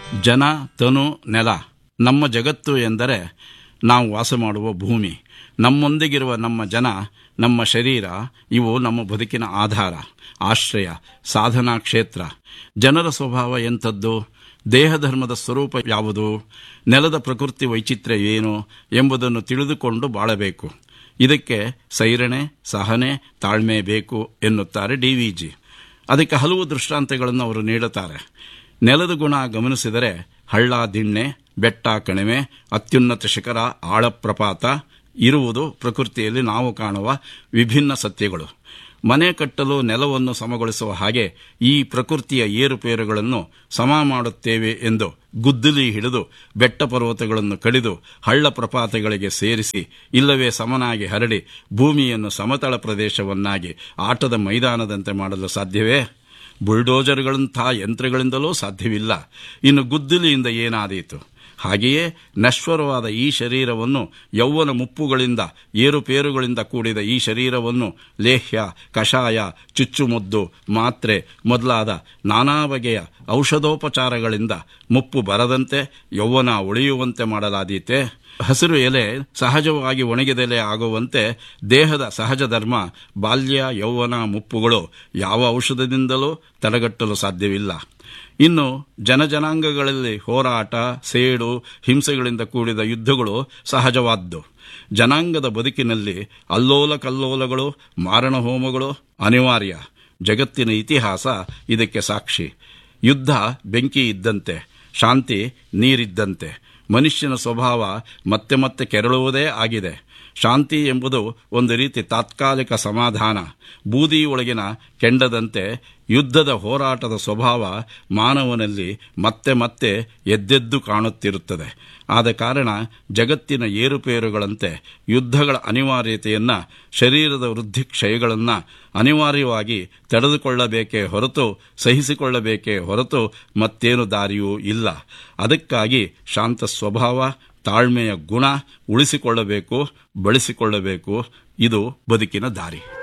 ಜನ ತನು ನೆಲ ನಮ್ಮ ಜಗತ್ತು ಎಂದರೆ ನಾವು ವಾಸ ಮಾಡುವ ಭೂಮಿ ನಮ್ಮೊಂದಿಗಿರುವ ನಮ್ಮ ಜನ ನಮ್ಮ ಶರೀರ ಇವು ನಮ್ಮ ಬದುಕಿನ ಆಧಾರ ಆಶ್ರಯ ಸಾಧನಾ ಕ್ಷೇತ್ರ ಜನರ ಸ್ವಭಾವ ಎಂಥದ್ದು ದೇಹಧರ್ಮದ ಸ್ವರೂಪ ಯಾವುದು ನೆಲದ ಪ್ರಕೃತಿ ವೈಚಿತ್ರ್ಯ ಏನು ಎಂಬುದನ್ನು ತಿಳಿದುಕೊಂಡು ಬಾಳಬೇಕು ಇದಕ್ಕೆ ಸೈರಣೆ ಸಹನೆ ತಾಳ್ಮೆ ಬೇಕು ಎನ್ನುತ್ತಾರೆ ಡಿವಿಜಿ ಅದಕ್ಕೆ ಹಲವು ದೃಷ್ಟಾಂತಗಳನ್ನು ಅವರು ನೀಡುತ್ತಾರೆ ನೆಲದ ಗುಣ ಗಮನಿಸಿದರೆ ಹಳ್ಳ ದಿಣ್ಣೆ ಬೆಟ್ಟ ಕಣಿವೆ ಅತ್ಯುನ್ನತ ಶಿಖರ ಆಳಪ್ರಪಾತ ಇರುವುದು ಪ್ರಕೃತಿಯಲ್ಲಿ ನಾವು ಕಾಣುವ ವಿಭಿನ್ನ ಸತ್ಯಗಳು ಮನೆ ಕಟ್ಟಲು ನೆಲವನ್ನು ಸಮಗೊಳಿಸುವ ಹಾಗೆ ಈ ಪ್ರಕೃತಿಯ ಏರುಪೇರುಗಳನ್ನು ಸಮ ಮಾಡುತ್ತೇವೆ ಎಂದು ಗುದ್ದಲಿ ಹಿಡಿದು ಬೆಟ್ಟ ಪರ್ವತಗಳನ್ನು ಕಡಿದು ಹಳ್ಳ ಪ್ರಪಾತಗಳಿಗೆ ಸೇರಿಸಿ ಇಲ್ಲವೇ ಸಮನಾಗಿ ಹರಡಿ ಭೂಮಿಯನ್ನು ಸಮತಳ ಪ್ರದೇಶವನ್ನಾಗಿ ಆಟದ ಮೈದಾನದಂತೆ ಮಾಡಲು ಸಾಧ್ಯವೇ ಬುಲ್ಡೋಜರ್ಗಳಂಥ ಯಂತ್ರಗಳಿಂದಲೂ ಸಾಧ್ಯವಿಲ್ಲ ಇನ್ನು ಗುದ್ದಲಿಯಿಂದ ಏನಾದೀತು ಹಾಗೆಯೇ ನಶ್ವರವಾದ ಈ ಶರೀರವನ್ನು ಯೌವನ ಮುಪ್ಪುಗಳಿಂದ ಏರುಪೇರುಗಳಿಂದ ಕೂಡಿದ ಈ ಶರೀರವನ್ನು ಲೇಹ್ಯ ಕಷಾಯ ಚುಚ್ಚುಮದ್ದು ಮಾತ್ರೆ ಮೊದಲಾದ ನಾನಾ ಬಗೆಯ ಔಷಧೋಪಚಾರಗಳಿಂದ ಮುಪ್ಪು ಬರದಂತೆ ಯೌವನ ಉಳಿಯುವಂತೆ ಮಾಡಲಾದೀತೆ ಹಸಿರು ಎಲೆ ಸಹಜವಾಗಿ ಒಣಗಿದೆಲೆ ಆಗುವಂತೆ ದೇಹದ ಸಹಜ ಧರ್ಮ ಬಾಲ್ಯ ಯೌವನ ಮುಪ್ಪುಗಳು ಯಾವ ಔಷಧದಿಂದಲೂ ತಡೆಗಟ್ಟಲು ಸಾಧ್ಯವಿಲ್ಲ ಇನ್ನು ಜನಜನಾಂಗಗಳಲ್ಲಿ ಹೋರಾಟ ಸೇಡು ಹಿಂಸೆಗಳಿಂದ ಕೂಡಿದ ಯುದ್ಧಗಳು ಸಹಜವಾದ್ದು ಜನಾಂಗದ ಬದುಕಿನಲ್ಲಿ ಅಲ್ಲೋಲ ಕಲ್ಲೋಲಗಳು ಮಾರಣಹೋಮಗಳು ಅನಿವಾರ್ಯ ಜಗತ್ತಿನ ಇತಿಹಾಸ ಇದಕ್ಕೆ ಸಾಕ್ಷಿ ಯುದ್ಧ ಬೆಂಕಿ ಇದ್ದಂತೆ ಶಾಂತಿ ನೀರಿದ್ದಂತೆ ಮನುಷ್ಯನ ಸ್ವಭಾವ ಮತ್ತೆ ಮತ್ತೆ ಕೆರಳುವುದೇ ಆಗಿದೆ ಶಾಂತಿ ಎಂಬುದು ಒಂದು ರೀತಿ ತಾತ್ಕಾಲಿಕ ಸಮಾಧಾನ ಬೂದಿಯೊಳಗಿನ ಕೆಂಡದಂತೆ ಯುದ್ಧದ ಹೋರಾಟದ ಸ್ವಭಾವ ಮಾನವನಲ್ಲಿ ಮತ್ತೆ ಮತ್ತೆ ಎದ್ದೆದ್ದು ಕಾಣುತ್ತಿರುತ್ತದೆ ಆದ ಕಾರಣ ಜಗತ್ತಿನ ಏರುಪೇರುಗಳಂತೆ ಯುದ್ಧಗಳ ಅನಿವಾರ್ಯತೆಯನ್ನು ಶರೀರದ ವೃದ್ಧಿ ಕ್ಷಯಗಳನ್ನು ಅನಿವಾರ್ಯವಾಗಿ ತಡೆದುಕೊಳ್ಳಬೇಕೇ ಹೊರತು ಸಹಿಸಿಕೊಳ್ಳಬೇಕೇ ಹೊರತು ಮತ್ತೇನು ದಾರಿಯೂ ಇಲ್ಲ ಅದಕ್ಕಾಗಿ ಶಾಂತ ಸ್ವಭಾವ ತಾಳ್ಮೆಯ ಗುಣ ಉಳಿಸಿಕೊಳ್ಳಬೇಕು ಬಳಸಿಕೊಳ್ಳಬೇಕು ಇದು ಬದುಕಿನ ದಾರಿ